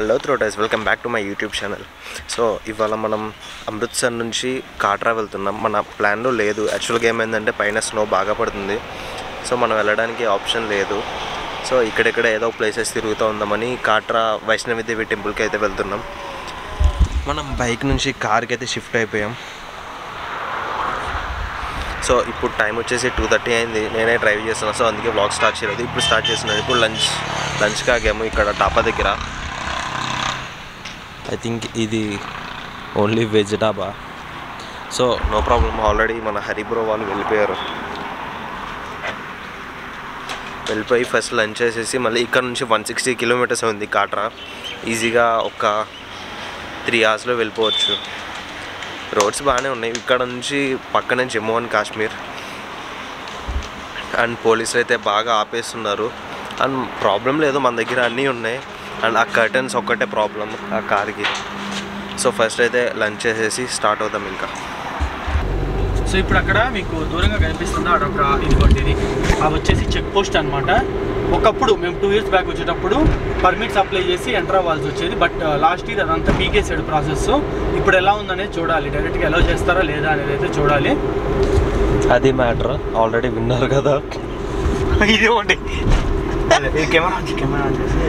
Hello త్రోటైస్ welcome back to my YouTube channel so ఇవాళ మనం అమృత్సర్ నుంచి కాట్రా వెళ్తున్నాం మన ప్లాన్లో లేదు యాక్చువల్గా ఏమైందంటే పైన స్నో బాగా పడుతుంది సో మనం వెళ్ళడానికి ఆప్షన్ లేదు సో ఇక్కడెక్కడ ఏదో ప్లేసెస్ తిరుగుతూ ఉందామని కాట్రా వైష్ణవి దేవి టెంపుల్కి అయితే వెళ్తున్నాం మనం బైక్ నుంచి కార్కి అయితే షిఫ్ట్ అయిపోయాం సో ఇప్పుడు టైం వచ్చేసి టూ థర్టీ అయింది నేనే డ్రైవ్ చేస్తున్నాను సో అందుకే బ్లాగ్ స్టార్ట్ చేయలేదు ఇప్పుడు స్టార్ట్ చేస్తున్నాను ఇప్పుడు లంచ్ లంచ్ కాగాము ఇక్కడ డాబా దగ్గర ఐ థింక్ ఇది only veg dhaba so no problem already మన హరిబ్రో వాళ్ళు వెళ్ళిపోయారు వెళ్ళిపోయి ఫస్ట్ లంచ్ చేసేసి మళ్ళీ ఇక్కడ నుంచి వన్ సిక్స్టీ కిలోమీటర్స్ ఉంది కాట్రా ఈజీగా ఒక త్రీ అవర్స్లో వెళ్ళిపోవచ్చు రోడ్స్ బాగానే ఉన్నాయి ఇక్కడ నుంచి పక్కనే జమ్మూ అండ్ కాశ్మీర్ అండ్ పోలీసులు అయితే బాగా ఆపేస్తున్నారు అండ్ ప్రాబ్లం లేదు మన దగ్గర అన్నీ ఉన్నాయి అండ్ ఆ కర్టన్స్ ఒక్కటే ప్రాబ్లం ఆ కార్కి సో ఫస్ట్ అయితే లంచ్ చేసేసి స్టార్ట్ అవుదాం ఇంకా సో ఇప్పుడు అక్కడ మీకు దూరంగా కనిపిస్తుంది అదొక ఇదిగోండి ఇది అది వచ్చేసి చెక్ పోస్ట్ అనమాట ఒకప్పుడు మేము టూ ఇయర్స్ బ్యాక్ వచ్చేటప్పుడు పర్మిట్స్ అప్లై చేసి ఎంటర్ అవ్వాల్సి వచ్చేది బట్ లాస్ట్ ఇయర్ అదంతా పీకేసాడు ప్రాసెస్ ఇప్పుడు ఎలా ఉందనేది చూడాలి డైరెక్ట్గా ఎలా చేస్తారా లేదా అనేది అయితే చూడాలి అది మ్యాటర్ ఆల్రెడీ విన్నారు కదా ఇదిగోండి కెమెరా కెమెరా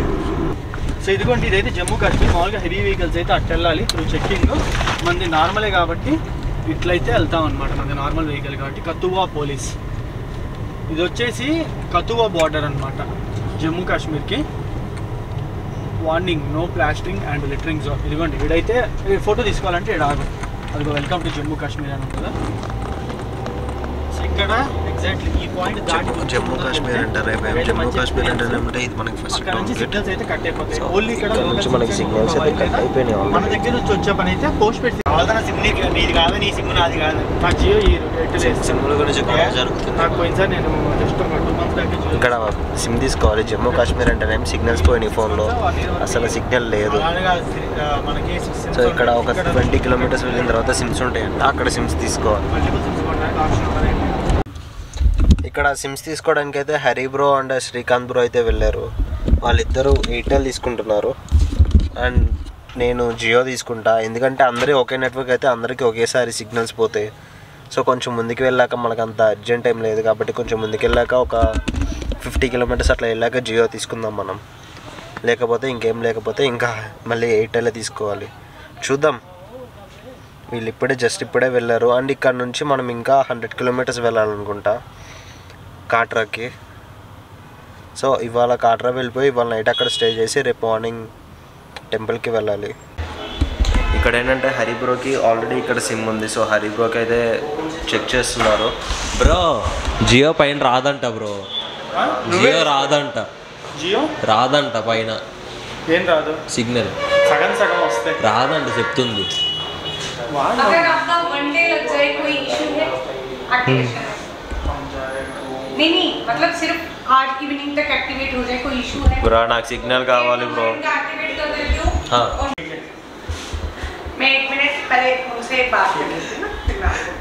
సో ఇదిగోండి ఇదైతే జమ్మూ కాశ్మీర్ మామూలుగా హెవీ వెహికల్స్ అయితే అట్టు వెళ్ళాలి త్రూ చెక్కింగ్ మనది నార్మలే కాబట్టి ఇట్లయితే వెళ్తాం అనమాట మనది నార్మల్ వెహికల్ కాబట్టి కతువా పోలీస్ ఇది వచ్చేసి కతువా బార్డర్ అనమాట జమ్మూ కాశ్మీర్కి warning no plastic and littering zone ఇదిగోండి వీడైతే ఫోటో తీసుకోవాలంటే ఇక్కడ ఆగు అదిగో వెల్కమ్ టు జమ్మూ కాశ్మీర్ అని ఉంటుంది సో ఇక్కడ ఎగ్జాక్ట్లీ ఈ పాయింట్ దాటి జమ్మూ కాశ్మీర్ అంటారు వీడైతే జమ్మూ మంచి కాశ్మీర్ experience. అంటే ఇది మనకి ఫస్ట్ అక్కడ టౌన్ నుంచి గేట్ సిగ్నల్స్ అయితే కట్ అయిపోతాయి So, ఓన్లీ ఇక్కడ ఇక్కడ నుంచి local మనకి signals signals అయితే provide cut అయిపోయినాయి already. మన దగ్గర నుంచి వచ్చే పని అయితే పోస్ట్ పెట్టి అవతల సిమ్ నీకు నీది కాదు నీ సిమ్ నాది కాదు నా జియో ఈ ఎయిర్టెల్ వేస్తాను. సిమ్ల గురించి గొడవ జరుగుతుంది నాకు పోయినసారి నేను జస్ట్ ఒక టూ మంత్స్ బ్యాక్ జియో ఇక్కడ సిమ్ తీసుకోవాలి జమ్మూ కాశ్మీర్ అంటేనేం సిగ్నల్స్ పోయినాయి ఫోన్లో అసలు సిగ్నల్ లేదు అలానే కాదు, ఆ, మనకి సో ఇక్కడ ఒక ట్వంటీ కిలోమీటర్స్ వెళ్ళిన తర్వాత సిమ్స్ ఉంటాయంట అక్కడ సిమ్స్ తీసుకోవాలి మల్టిపుల్ సిమ్స్ కొనడానికి ఆప్షన్ ఉన్నది ఇక్కడ సిమ్స్ తీసుకోవడానికి అయితే Hari bro and Srikanth bro అయితే వెళ్ళారు వాళ్ళిద్దరూ ఎయిర్టెల్ తీసుకుంటున్నారు అండ్ నేను జియో తీసుకుంటా ఎందుకంటే అందరి ఒకే నెట్వర్క్ అయితే అందరికీ ఒకేసారి సిగ్నల్స్ పోతాయి సో కొంచెం ముందుకు వెళ్ళాక మనకు అంత అర్జెంట్ టైం లేదు కాబట్టి కొంచెం ముందుకు వెళ్ళాక ఒక ఫిఫ్టీ కిలోమీటర్స్ అట్లా వెళ్ళాక జియో తీసుకుందాం మనం లేకపోతే ఇంకేం లేకపోతే ఇంకా మళ్ళీ ఎయిర్టెల్ తీసుకోవాలి చూద్దాం వీళ్ళు ఇప్పుడే జస్ట్ ఇప్పుడే వెళ్ళారు అండ్ ఇక్కడ నుంచి మనం ఇంకా హండ్రెడ్ కిలోమీటర్స్ వెళ్ళాలనుకుంటా కాట్రాకి సో ఇవాళ కాట్రా వెళ్ళిపోయి ఇవాళ నైట్ అక్కడ స్టే చేసి రేపు మార్నింగ్ టెంపుల్కి వెళ్ళాలి ఇక్కడ ఏంటంటే హరిబ్రోకి ఆల్రెడీ ఇక్కడ సిమ్ ఉంది సో హరిబ్రోకి అయితే చెక్ చేస్తున్నారు బ్రో జియో పైన రాదంట బ్రో జియో రాదంట జియో రాదంట పైన ఏం రాదు సిగ్నల్ సగం సగం వస్తాయి రాదంట చెప్తుంది अगर आपका वन डे लग जाए कोई इशू है एक्टिवेशन नहीं नहीं मतलब सिर्फ आज इवनिंग तक एक्टिवेट हो जाए कोई इशू है బ్రో నాకు సిగ్నల్ కావాలి బ్రో एक्टिवेट कर देती हूँ हाँ। और- मैं एक मिनट पहले उनसे बात कर लेती हूँ ना फिर मैं आपको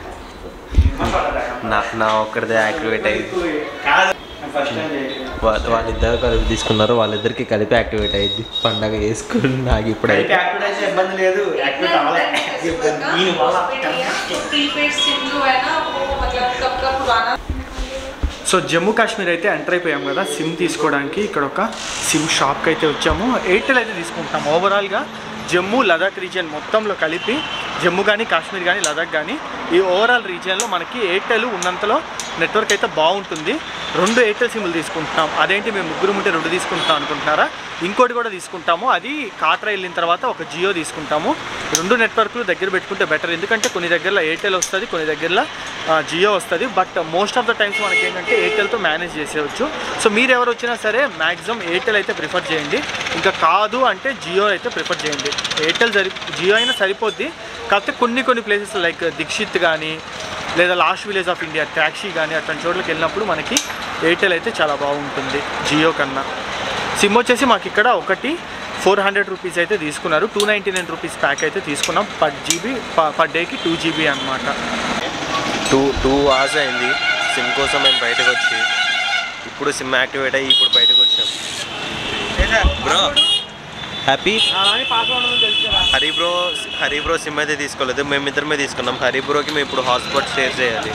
बताती నా నా ఒక్కడిదే యాక్టివేట్ అయ్యింది కాదు ఫస్ట్ టైం చేయట్లేదు. వాళ్ళ వాళ్ళిద్దరు కలిపి తీసుకున్నారు వాళ్ళిద్దరికి కలిపి యాక్టివేట్ అయ్యింది పండగ చేసుకుని నాకు ఇప్పుడు అయితే యాక్టివేట్ అయితే ఇబ్బంది లేదు యాక్టివేట్ అవ్వలే ఈయన వల్ల प्रीपेड सिम जो है ना वो मतलब कब का पुराना సో జమ్మూ కాశ్మీర్ అయితే ఎంటర్ అయిపోయాం కదా సిమ్ తీసుకోవడానికి ఇక్కడ ఒక సిమ్ షాప్కి అయితే వచ్చాము ఎయిర్టెల్ అయితే తీసుకుంటాం ఓవరాల్గా జమ్మూ లదాఖ్ రీజియన్ మొత్తంలో కలిపి జమ్మూ కానీ కాశ్మీర్ కానీ లదాఖ్ కానీ ఈ ఓవరాల్ రీజియన్లో మనకి ఎయిర్టెల్ ఉన్నంతలో నెట్వర్క్ అయితే బాగుంటుంది రెండు ఎయిర్టెల్ సిమ్లు తీసుకుంటున్నాం అదేంటి మేము ముగ్గురు ఉంటే రెండు తీసుకుంటాం అనుకుంటున్నారా ఇంకోటి కూడా తీసుకుంటాము అది కాట్రా వెళ్ళిన తర్వాత ఒక జియో తీసుకుంటాము రెండు నెట్వర్క్లు దగ్గర పెట్టుకుంటే బెటర్ ఎందుకంటే కొన్ని దగ్గరలో ఎయిర్టెల్ వస్తుంది కొన్ని దగ్గరలో ఆ, జియో వస్తుంది but most of the times మనకి ఏంటంటే ఎయిర్టెల్తో మేనేజ్ చేసేయచ్చు సో మీరు ఎవరు వచ్చినా సరే మ్యాక్సిమం ఎయిర్టెల్ అయితే ప్రిఫర్ చేయండి ఇంకా కాదు అంటే జియో అయితే ప్రిఫర్ చేయండి ఎయిర్టెల్ సరి జియో అయినా సరిపోద్ది కాకపోతే కొన్ని కొన్ని ప్లేసెస్ లైక్ దీక్షిత్ కానీ లేదా last village of India taxi కానీ అట్లాంటి చోట్లకి వెళ్ళినప్పుడు మనకి ఎయిర్టెల్ అయితే చాలా బాగుంటుంది జియో కన్నా సిమ్ వచ్చేసి మాకు ఇక్కడ ఒకటి ఫోర్ హండ్రెడ్ రూపీస్ అయితే తీసుకున్నారు two ninety nine rupees pack అయితే తీసుకున్నాం పర్ జీబీ పర్ డేకి టూ జీబీ అనమాట టూ టూ అవర్స్ అయింది సిమ్ కోసం మేము బయటకు వచ్చి ఇప్పుడు సిమ్ యాక్టివేట్ అయ్యి ఇప్పుడు బయటకు వచ్చాం bro happy Hari bro Hari bro sim అయితే తీసుకోలేదు మేమిద్దరమే తీసుకున్నాం హరి బ్రోకి మేము ఇప్పుడు హాట్స్పాట్ షేర్ చేయాలి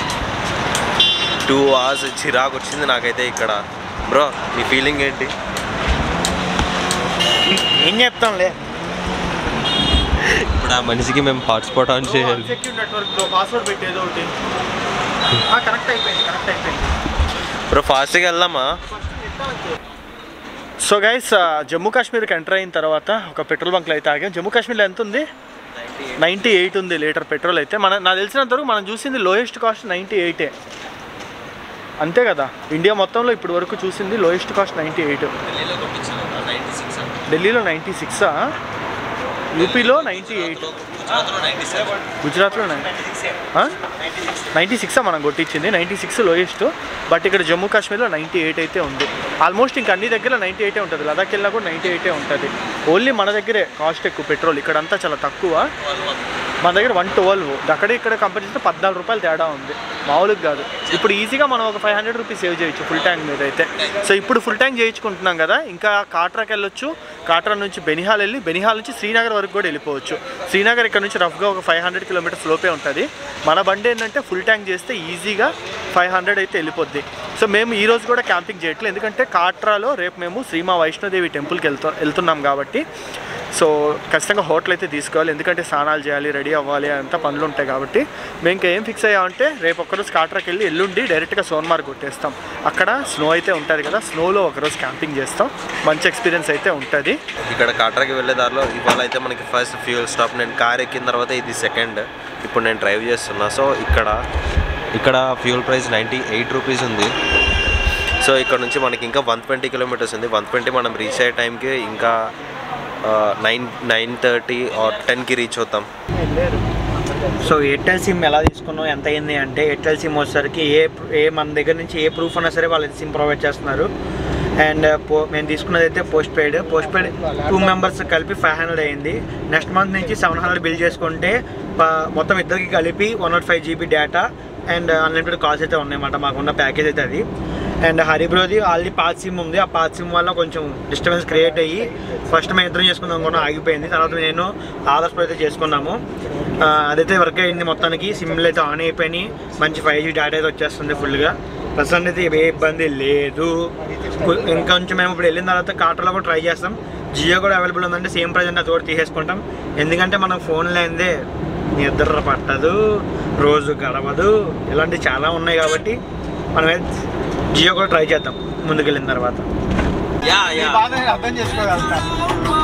టూ అవర్స్ చిరాకు వచ్చింది నాకైతే ఇక్కడ బ్రో మీ ఫీలింగ్ ఏంటి ఏం చెప్తాంలే ఇప్పుడు ఆ మనిషికి మేము హాట్స్పాట్ ఆన్ చేయాలి సెక్యూర్ నెట్వర్క్ పాస్వర్డ్ పెట్టేదో ఒకటి కరెక్ట్ అయిపోయింది కరెక్ట్ అయిపోయింది బ్రో ఫాస్ట్గా వెళ్దామా సో గైస్ జమ్మూ కాశ్మీర్కి ఎంటర్ అయిన తర్వాత ఒక పెట్రోల్ బంక్లో అయితే ఆగాం జమ్మూ కాశ్మీర్లో ఎంత ఉంది నైంటీ ఎయిట్ ఉంది లీటర్ పెట్రోల్ అయితే మన నాకు తెలిసినంత వరకు మనం చూసింది లోయెస్ట్ కాస్ట్ నైంటీ ఎయిటే అంతే కదా ఇండియా మొత్తంలో ఇప్పుడు వరకు చూసింది లోయెస్ట్ కాస్ట్ నైంటీ ఎయిట్ ఢిల్లీలో నైంటీ సిక్సా యూపీలో నైంటీ ఎయిట్ గుజరాత్లో నైంటీ సిక్స్ మనం కొట్టించింది నైంటీ సిక్స్ లోయెస్ట్ బట్ ఇక్కడ జమ్మూ కాశ్మీర్లో నైంటీ ఎయిట్ అయితే ఉంది ఆల్మోస్ట్ ఇంకా అన్ని దగ్గర నైంటీ ఎయిటే ఉంటుంది లదాఖ్ వెళ్ళినా కూడా నైంటీ ఎయిటే ఉంటుంది ఓన్లీ మన దగ్గరే కాస్ట్ ఎక్కువ పెట్రోల్ ఇక్కడంతా చాలా తక్కువ మన దగ్గర వన్ ట్వెల్వ్ అక్కడ ఇక్కడ కంపేర్ చేస్తే పద్నాలుగు రూపాయలు తేడా ఉంది మామూలుగా కాదు ఇప్పుడు ఈజీగా మనం ఒక ఫైవ్ హండ్రెడ్ రూపీస్ సేవ్ చేయొచ్చు ఫుల్ ట్యాంక్ మీద అయితే సో ఇప్పుడు ఫుల్ ట్యాంక్ చేయించుకుంటున్నాం కదా ఇంకా కాట్రాకి వెళ్ళొచ్చు కాట్రా నుంచి బెనిహాల్ వెళ్ళి బెనిహాల్ నుంచి శ్రీనగర్ వరకు కూడా వెళ్ళిపోవచ్చు శ్రీనగర్ ఇక్కడ నుంచి రఫ్గా ఒక ఫైవ్ హండ్రెడ్ కిలోమీటర్స్ లోపే ఉంటుంది మన బండి ఏంటంటే ఫుల్ ట్యాంక్ చేస్తే ఈజీగా ఫైవ్ హండ్రెడ్ అయితే వెళ్ళిపోద్ది సో మేము ఈ రోజు కూడా క్యాంపింగ్ చేయట్లేదు ఎందుకంటే కాట్రాలో రేపు మేము శ్రీమా వైష్ణోదేవి టెంపుల్కి వెళ్తా వెళ్తున్నాం కాబట్టి సో ఖచ్చితంగా హోటల్ అయితే తీసుకోవాలి ఎందుకంటే స్నానాలు చేయాలి రెడీ అవ్వాలి అంతా పనులు ఉంటాయి కాబట్టి మేము ఇంకా ఏం ఫిక్స్ అయ్యామంటే రేపు ఒక్కరోజు కాట్రాకి వెళ్ళి ఎల్లుండి డైరెక్ట్గా సోన్మార్గ్ కొట్టేస్తాం అక్కడ స్నో అయితే ఉంటుంది కదా స్నోలో ఒకరోజు క్యాంపింగ్ చేస్తాం మంచి ఎక్స్పీరియన్స్ అయితే ఉంటుంది ఇక్కడ కాట్రాకి వెళ్ళే దారిలో ఇవాళ అయితే మనకి ఫస్ట్ ఫ్యూల్ స్టాప్ నేను కార్ ఎక్కిన తర్వాత ఇది సెకండ్ ఇప్పుడు నేను డ్రైవ్ చేస్తున్నా సో ఇక్కడ ఇక్కడ fuel price ninety eight rupees ఉంది సో ఇక్కడ నుంచి మనకి ఇంకా వన్ ట్వంటీ కిలోమీటర్స్ ఉంది వన్ ట్వంటీ మనం రీచ్ అయ్యే టైంకి ఇంకా నైన్ నైన్ థర్టీ ఆర్ టెన్కి రీచ్ అవుతాం సో ఎయిర్టెల్ సిమ్ ఎలా తీసుకున్నాం ఎంత అయింది అంటే ఎయిర్టెల్ సిమ్ వచ్చేసరికి ఏ ఏ మన దగ్గర నుంచి ఏ ప్రూఫ్ అన్నా సరే వాళ్ళు సిమ్ ప్రొవైడ్ చేస్తున్నారు అండ్ పో మేము తీసుకున్నది అయితే postpaid postpaid two members కలిపి ఫైవ్ హండ్రెడ్ అయింది నెక్స్ట్ మంత్ నుంచి సెవెన్ హండ్రెడ్ బిల్ చేసుకుంటే ప- మొత్తం ఇద్దరికి కలిపి one naught five GB data and unlimited calls అయితే ఉన్నాయన్నమాట మాకున్న ప్యాకేజ్ అయితే అది అండ్ హరిబ్రోది ఆల్రెడీ పాత్ సిమ్ ఉంది ఆ పాత్ సిమ్ వల్ల కొంచెం డిస్టర్బెన్స్ క్రియేట్ అయ్యి ఫస్ట్ మేము ఇద్దరం చేసుకుందాం అనుకున్నా ఆగిపోయింది తర్వాత నేను ఆధార్ అయితే చేసుకున్నాము ఆ, అదైతే వర్క్ అయింది మొత్తానికి సిమ్లు అయితే ఆన్ అయిపోయినాయి మంచి ఫైవ్ జీ డేటా అయితే వచ్చేస్తుంది ఫుల్గా ప్రస్తుతానికి అయితే ఏ ఇబ్బంది లేదు కు- ఇంకొంచెం మేము ఇప్పుడు వెళ్ళిన తర్వాత కాటర్లో కూడా ట్రై చేస్తాం జియో కూడా అవైలబుల్ ఉందంటే సేమ్ ప్రైజ్ అంటే తోడు తీసేసుకుంటాం ఎందుకంటే మనం ఫోన్ లేనిదే నిద్ర పట్టదు రోజు గడవదు ఇలాంటివి చాలా ఉన్నాయి కాబట్టి మనం జియో కూడా ట్రై చేద్దాం ముందుకు వెళ్ళిన తర్వాత అర్థం చేసుకోగలుగుతాం